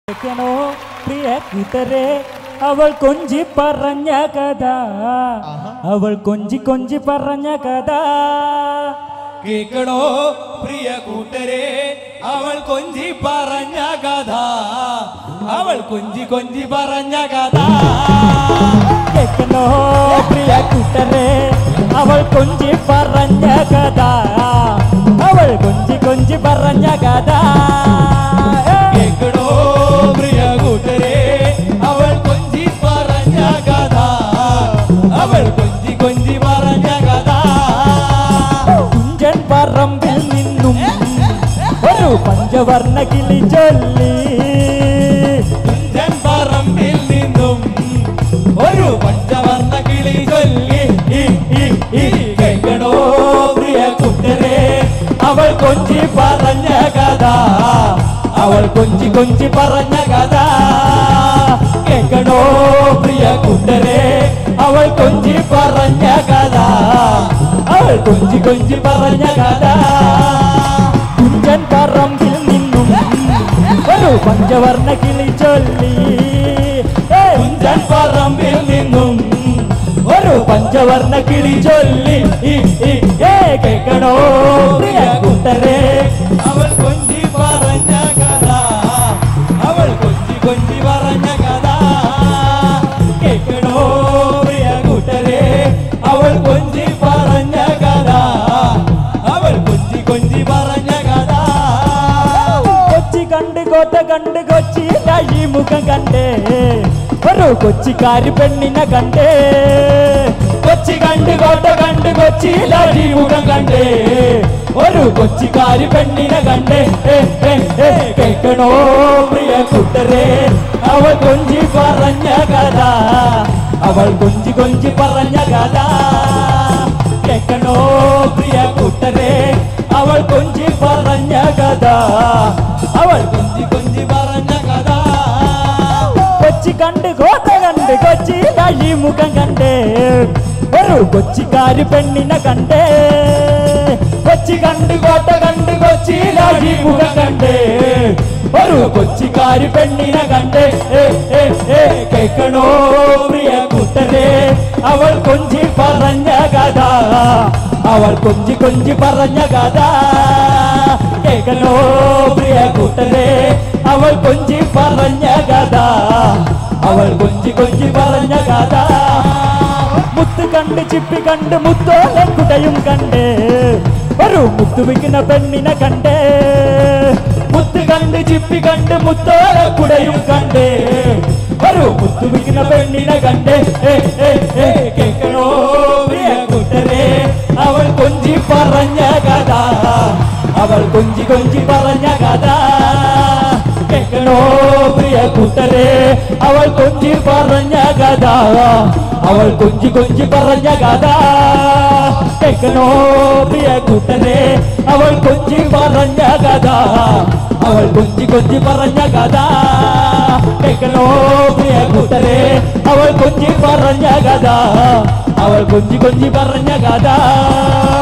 കേൾക്കണോ പ്രിയ കൂട്ടരെ അവൾ കൊഞ്ചി പറഞ്ഞ കഥ അവൾ കൊഞ്ചി കൊഞ്ചി പറഞ്ഞ കഥ കേൾക്കണോ പ്രിയ കൂട്ടരെ അവൾ കൊഞ്ചി പറഞ്ഞ കഥ അവൾ കൊഞ്ചി കൊഞ്ചി പറഞ്ഞ കഥ കേൾക്കണോ പ്രിയ കൂട്ടരെ അവൾ കൊഞ്ചി പറഞ്ഞ കഥ അവൾ കൊഞ്ചി കൊഞ്ചി പറഞ്ഞ കഥ കേൾക്കണോ പ്രിയ കൂട്ടരെ അവൾ കൊഞ്ചി പറഞ്ഞ കഥ അവൾ കൊഞ്ചി കൊഞ്ചി പറഞ്ഞ കഥ കുഞ്ചൻ പറമ്പിൽ നിന്നും ഒരു പഞ്ചവർണ്ണ കിളി ചൊല്ലി തുഞ്ചൻ പറമ്പിൽ നിന്നും ഒരു പഞ്ചവർണ്ണ കിളി ചൊല്ലി ഈ, ഈ, ഈ. കേൾക്കണോ പ്രിയ കുട്ടരെ അവൾ കൊഞ്ചി പറഞ്ഞ കഥ അവൾ കൊഞ്ചി കൊഞ്ചി പറഞ്ഞ കഥ കേൾക്കണോ പ്രിയ കുട്ടരെ അവൾ കൊഞ്ചി പറഞ്ഞ കഥ അവൾ കൊഞ്ചി കൊഞ്ചി പറഞ്ഞ കഥ കുഞ്ചൻ പറമ്പിൽ നിന്നും ഒരു പഞ്ചവർണ്ണ കിളി ചൊല്ലി ഏയ്! കുഞ്ചൻ പറമ്പിൽ നിന്നും ഒരു പഞ്ചവർണ്ണ കിളി ചൊല്ലി ഈ, ഈ, ഏ, കേൾക്കണോ പ്രിയ കൂട്ടരെ അവൾ കൊഞ്ചി പറഞ്ഞ കഥ അവൾ കൊഞ്ചി കൊഞ്ചി പറഞ്ഞ കഥ കേൾക്കണോ പ്രിയ കൂട്ടരെ അവൾ കൊഞ്ചി പറഞ്ഞ കഥ അവൾ കൊഞ്ചി കൊഞ്ചി പറഞ്ഞ കഥ കൊച്ചി കണ്ട് കോട്ട കണ്ട് കൊച്ചി ഈ മുഖം കണ്ടേ ഒരു കൊച്ചിക്കാരി പെണ്ണിനെ കണ്ടേ കൊച്ചി കണ്ട് കോട്ട കണ്ട് കൊച്ചി ലാടി മുഖം കണ്ടേ ഒരു കൊച്ചിക്കാരി പെണ്ണിനെ കണ്ടേ ഏ, ഏ, ഏ, കേൾക്കണോ പ്രിയ കൂട്ടരെ അവൾ കൊഞ്ചി പറഞ്ഞ കഥ അവൾ കൊഞ്ചി കൊഞ്ചി പറഞ്ഞ കഥ കേൾക്കണോ പ്രിയ കൂട്ടരെ അവൾ കൊഞ്ചി പറഞ്ഞ കഥ അവൾ കൊഞ്ചി കൊഞ്ചി പറഞ്ഞ കഥ കൊച്ചി കണ്ട് കോട്ട കണ്ട് കൊച്ചി ഈ മുഖം കണ്ടേ ഒരു കൊച്ചിക്കാരി പെണ്ണിനെ കണ്ടേ കൊച്ചി കണ്ട് കോട്ട കണ്ട് കൊച്ചിയിലാഴി മുഖം കണ്ടേ ഒരു കൊച്ചിക്കാരി പെണ്ണിനെ കണ്ടേ ഏ, ഏ, ഏ, കേൾക്കണോ പ്രിയ കൂട്ടരെ അവൾ കൊഞ്ചി പറഞ്ഞ കഥ അവൾ കൊഞ്ചി കൊഞ്ചി പറഞ്ഞ കഥ കേൾക്കണോ പ്രിയ കൂട്ടരെ അവൾ കൊഞ്ചി പറഞ്ഞ കഥ അവൾ കൊഞ്ചി കൊഞ്ചി പറഞ്ഞ കഥ മുത്ത് കണ്ട് ചിപ്പി കണ്ട് മുത്തോലെ കുടയും കണ്ടേ ഒരു മുത്തു വിൽക്കുന്ന പെണ്ണിനെ കണ്ടേ മുത്ത് കണ്ട് ചിപ്പി കണ്ട് മുത്തോല കുടയും കണ്ടേ ഒരു മുത്തു വിൽക്കുന്ന പെണ്ണിനെ കണ്ടേ ഏ, ഏ, ഏ, കേൾക്കണോ പ്രിയ കൂട്ടരെ അവൾ കൊഞ്ചി പറഞ്ഞ കഥ അവൾ കൊഞ്ചി കൊഞ്ചി പറഞ്ഞ കഥ കേൾക്കണോ പ്രിയ കൂട്ടരെ അവൾ കൊഞ്ചി പറഞ്ഞ കഥ അവൾ കൊഞ്ചി കൊഞ്ചി പറഞ്ഞ കഥ കേൾക്കണോ പ്രിയ കൂട്ടരെ അവൾ കൊഞ്ചി പറഞ്ഞ കഥ അവൾ കൊഞ്ചി കൊഞ്ചി പറഞ്ഞ കഥ കേൾക്കണോ പ്രിയ കൂട്ടരെ അവൾ കൊഞ്ചി പറഞ്ഞ കഥ അവൾ കൊഞ്ചി കൊഞ്ചി പറഞ്ഞ കഥ